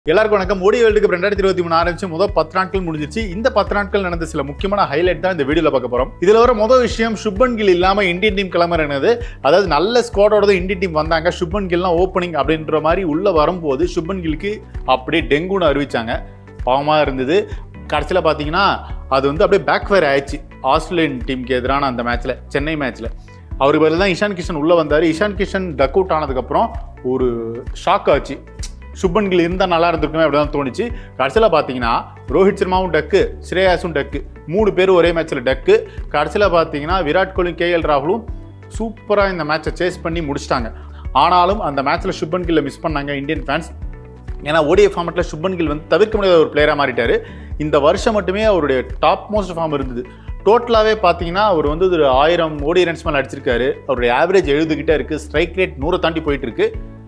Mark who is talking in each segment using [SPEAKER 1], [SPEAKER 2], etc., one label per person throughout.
[SPEAKER 1] எல்லாருக்கும் வணக்கம் ஓடி வேர்ல்டு கப் ரெண்டாயிரத்தி இருபத்தி மூணு ஆரம்பிச்சு முதல் பத்து நாட்கள் முடிஞ்சிச்சு இந்த பத்து நாட்கள் நடந்த சில முக்கியமான ஹைலைட் தான் இந்த வீடியோல பார்க்க போறோம் இதுல வர முதல் விஷயம் சுப்பன் கில் இல்லாம இந்தியன் டீம் கிளம்புறது அதாவது நல்ல ஸ்குவாடோட தான் இந்தியன் டீம் வந்தாங்க சுப்பன் கில்லாம் ஓப்பனிங் அப்படின்ற மாதிரி உள்ள வரும்போது சுப்பன் கில்க்கு அப்படியே டெங்குன்னு அறிவிச்சாங்க பாவமா இருந்தது கடைசியில் பார்த்தீங்கன்னா அது வந்து அப்படியே பேக் ஃபயர் ஆயிடுச்சு ஆஸ்திரேலியன் டீமுக்கு எதிரான அந்த மேட்ச்ல சென்னை மேட்ச்ல அவருக்கு பதில் தான் இஷான் கிஷன் உள்ள வந்தார் இஷான் கிஷன் டக் அவுட் ஆனதுக்கப்புறம் ஒரு ஷாக் ஆச்சு சுப்பன் கில் இருந்தால் நல்லா இருந்திருக்குமே அப்படி தான் தோணுச்சு கடைசியில் பார்த்தீங்கன்னா ரோஹித் சர்மாவும் டக்கு ஸ்ரேயாஸும் டக்கு மூணு பேரும் ஒரே மேட்ச்சில் டக்கு கடைசியில் பார்த்தீங்கன்னா விராட் கோலி கேஎல் ராகுலும் சூப்பராக இந்த மேட்சை சேஸ் பண்ணி முடிச்சிட்டாங்க ஆனாலும் அந்த மேட்ச்சில் சுப்பன் கில்லை மிஸ் பண்ணாங்க இந்தியன் ஃபேன்ஸ் ஏன்னா ஓடிஐ ஃபார்மெட்டில் சுப்பன் கில் வந்து தவிர்க்க முடியாத ஒரு பிளேயராக மாறிட்டாரு இந்த வருஷம் மட்டுமே அவருடைய டாப் மோஸ்ட் ஃபார்ம் இருந்தது டோட்டலாகவே பார்த்தீங்கன்னா அவர் வந்து ஒரு ஆயிரம் ஓடி ரன்ஸ் மேலே அடிச்சிருக்காரு அவருடைய ஆவரேஜ் எழுதுகிட்டே இருக்குது ஸ்ட்ரைக் ரேட் நூறை தாண்டி போயிட்டு இருக்கு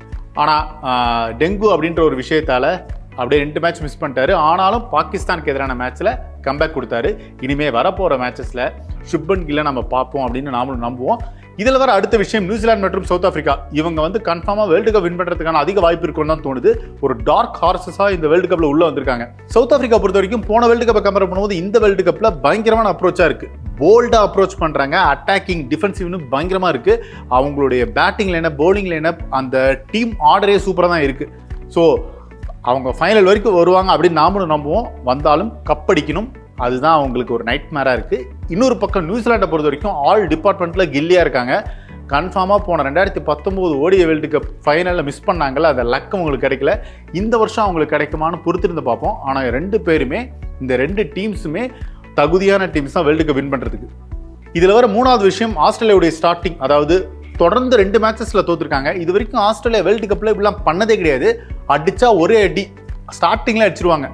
[SPEAKER 1] ஆனால் டெங்கு அப்படின்ற ஒரு விஷயத்தால் அப்படியே ரெண்டு மேட்ச் மிஸ் பண்ணிட்டாரு ஆனாலும் பாகிஸ்தானுக்கு எதிரான மேட்ச்சில் கம்பேக் கொடுத்தாரு இனிமே வரப்போகிற மேட்சஸில் சுப்பன் கில்லை நம்ம பார்ப்போம் அப்படின்னு நாமளும் நம்புவோம் இதில் வர அடுத்த விஷயம் நியூசிலாந்து மற்றும் சவுத் ஆஃப்ரிக்கா இவங்க வந்து கன்ஃபார்மாக வேர்ல்டு கப் வின் பண்ணுறதுக்கான அதிக வாய்ப்பு இருக்குன்னு தான் தோணுது ஒரு டார்க் ஹார்சஸாக இந்த வேர்ல்டு கப்பில் உள்ள வந்திருக்காங்க சவுத் ஆஃப்ரிக்கா பொறுத்த வரைக்கும் போன வேர்ல்டு கப்பை கம்பேர் பண்ணும்போது இந்த வேர்ல்டு கப்பில் பயங்கரமான அப்ரோச்சாக இருக்கு போல்டாக அப்ரோச் பண்ணுறாங்க அட்டாக்கிங் டிஃபென்சிவ்னு பயங்கரமாக இருக்குது அவங்களுடைய பேட்டிங் லைனப் பவுலிங் லைனப் அந்த டீம் ஆர்டரே சூப்பராக தான் இருக்குது ஸோ அவங்க ஃபைனல் வரைக்கும் வருவாங்க அப்படின்னு நாமளும் நம்புவோம் வந்தாலும் கப் அடிக்கணும் அதுதான் அவங்களுக்கு ஒரு நைட் மேராக இருக்குது இன்னொரு பக்கம் நியூசிலாண்டை பொறுத்த வரைக்கும் ஆல் டிபார்ட்மெண்ட்டில் கில்லியாக இருக்காங்க கன்ஃபார்மாக போன ரெண்டாயிரத்தி பத்தொம்போது ஓடிய வேர்ல்டு கப் ஃபைனலில் மிஸ் பண்ணாங்கல்ல அந்த லக் அவங்களுக்கு கிடைக்கல இந்த வருஷம் அவங்களுக்கு கிடைக்குமான்னு பொறுத்திருந்து பார்ப்போம் ஆனால் ரெண்டு பேருமே இந்த ரெண்டு டீம்ஸுமே தகுதியான டீம்ஸ் தான் வேர்ல்டு கப் வின் பண்ணுறதுக்கு இதில் வர மூணாவது விஷயம் ஆஸ்திரேலியாவுடைய ஸ்டார்டிங் அதாவது தொடர்ந்து ரெண்டு மேட்சஸில் தோத்துருக்காங்க இது வரைக்கும் ஆஸ்திரேலியா வேர்ல்டு கப்பில் இப்படிலாம் பண்ணதே கிடையாது அடிச்சா ஒரே அடி ஸ்டார்டிங்கில் அடிச்சிருவாங்க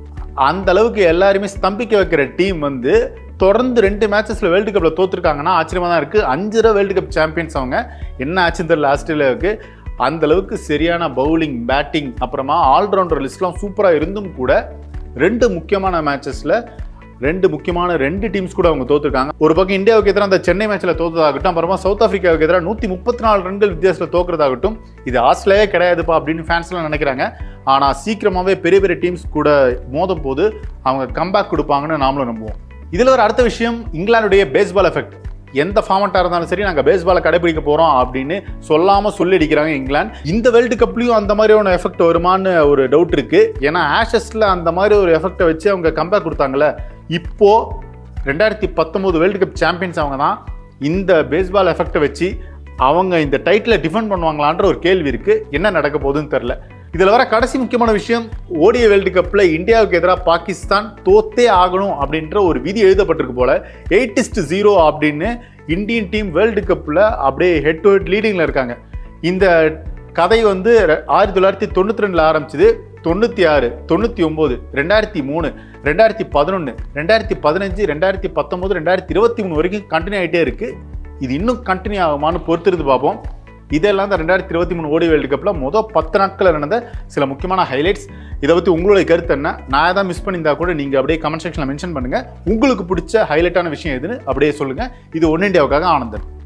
[SPEAKER 1] அந்த அளவுக்கு எல்லாருமே ஸ்தம்பிக்க வைக்கிற டீம் வந்து தொடர்ந்து ரெண்டு மேட்சஸில் வேர்ல்டு கப்பில் தோத்துருக்காங்கன்னா ஆச்சரியமாக தான் இருக்குது அஞ்சு தடவை வேர்ல்டு கப் சாம்பியன்ஸ் அவங்க என்ன ஆச்சுன்னு தெரியல ஆஸ்திரேலியாவுக்கு அந்த அளவுக்கு சரியான பவுலிங் பேட்டிங் அப்புறமா ஆல்ரவுண்டர் லிஸ்ட்லாம் சூப்பராக இருந்தும் கூட ரெண்டு முக்கியமான மேட்சஸில் ரெண்டு முக்கியமான ரெண்டு டீம்ஸ் கூட அவங்க தோத்துருக்காங்க ஒரு பக்கம் இந்தியாவுக்கு எதிராக அந்த சென்னை மேட்ச்சில் தோத்ததாகட்டும் அப்புறமா சவுத் ஆஃப்ரிக்காவுக்கு எதிராக நூற்றி முப்பத்தி நாலு ரன்கள் வித்தியாசத்தில் தோக்குறதாகட்டும் இது ஆஸ்திரேலியாவே கிடையாதுப்பா அப்படின்னு ஃபேன்ஸ்லாம் நினைக்கிறாங்க ஆனால் சீக்கிரமாகவே பெரிய பெரிய டீம்ஸ் கூட மோதும் போது அவங்க கம்பேக் கொடுப்பாங்கன்னு நாமளும் நம்புவோம் இதில் ஒரு அடுத்த விஷயம் இங்கிலாந்துடைய பேஸ்பால் எஃபெக்ட் எந்த ஃபார்மட்டாக இருந்தாலும் சரி நாங்கள் பேஸ்பாலை கடைபிடிக்க போகிறோம் அப்படின்னு சொல்லாமல் சொல்லி அடிக்கிறாங்க இங்கிலாந்து இந்த வேர்ல்டு கப்லையும் அந்த மாதிரியான எஃபெக்ட் வருமான்னு ஒரு டவுட் இருக்குது ஏன்னா ஆஷஸில் அந்த மாதிரி ஒரு எஃபெக்டை வச்சு அவங்க கம்பேர் கொடுத்தாங்கல்ல இப்போ ரெண்டாயிரத்தி பத்தொம்போது வேர்ல்டு கப் சாம்பியன்ஸ் அவங்க தான் இந்த பேஸ்பால் எஃபெக்டை வச்சு அவங்க இந்த டைட்டிலை டிஃபெண்ட் பண்ணுவாங்களான்ற ஒரு கேள்வி இருக்குது என்ன நடக்க போகுதுன்னு தெரில இதில் வர கடைசி முக்கியமான விஷயம் ஓடிய வேர்ல்டு கப்பில் இந்தியாவுக்கு எதிராக பாகிஸ்தான் தோத்தே ஆகணும் அப்படின்ற ஒரு விதி எழுதப்பட்டிருக்கு போல எயிட்டிஸ்ட் ஜீரோ அப்படின்னு இந்தியன் டீம் வேர்ல்டு கப்பில் அப்படியே ஹெட் டு ஹெட் லீடிங்கில் இருக்காங்க இந்த கதை வந்து ரெ- ஆயிரத்தி தொள்ளாயிரத்தி தொண்ணூற்றி ரெண்டில் ஆரம்பிச்சது தொண்ணூற்றி ஆறு தொண்ணூற்றி ஒம்பது ரெண்டாயிரத்தி மூணு ரெண்டாயிரத்தி பதினொன்று ரெண்டாயிரத்தி பதினஞ்சு ரெண்டாயிரத்தி பத்தொம்போது ரெண்டாயிரத்தி இருபத்தி மூணு வரைக்கும் கண்டினியூ ஆகிட்டே இருக்குது இது இன்னும் கண்டினியூ ஆகுமான்னு பொறுத்திருந்து பார்ப்போம் இதெல்லாம் தான் ரெண்டாயிரத்தி இருபத்தி மூணு ஓடி வேர்ல்டு கப்பில் மொதல் பத்து நாட்களில் நடந்த சில முக்கியமான ஹைலைட்ஸ் இதை பற்றி உங்களுடைய கருத்து என்ன நான் ஏதாவது மிஸ் பண்ணியிருந்தா கூட நீங்கள் அப்படியே கமெண்ட் செக்ஷனில் மென்ஷன் பண்ணுங்கள் உங்களுக்கு பிடிச்ச ஹைலைட்டான விஷயம் எதுன்னு அப்படியே சொல்லுங்கள் இது ஒன் இந்தியாவுக்காக ஆனந்தன்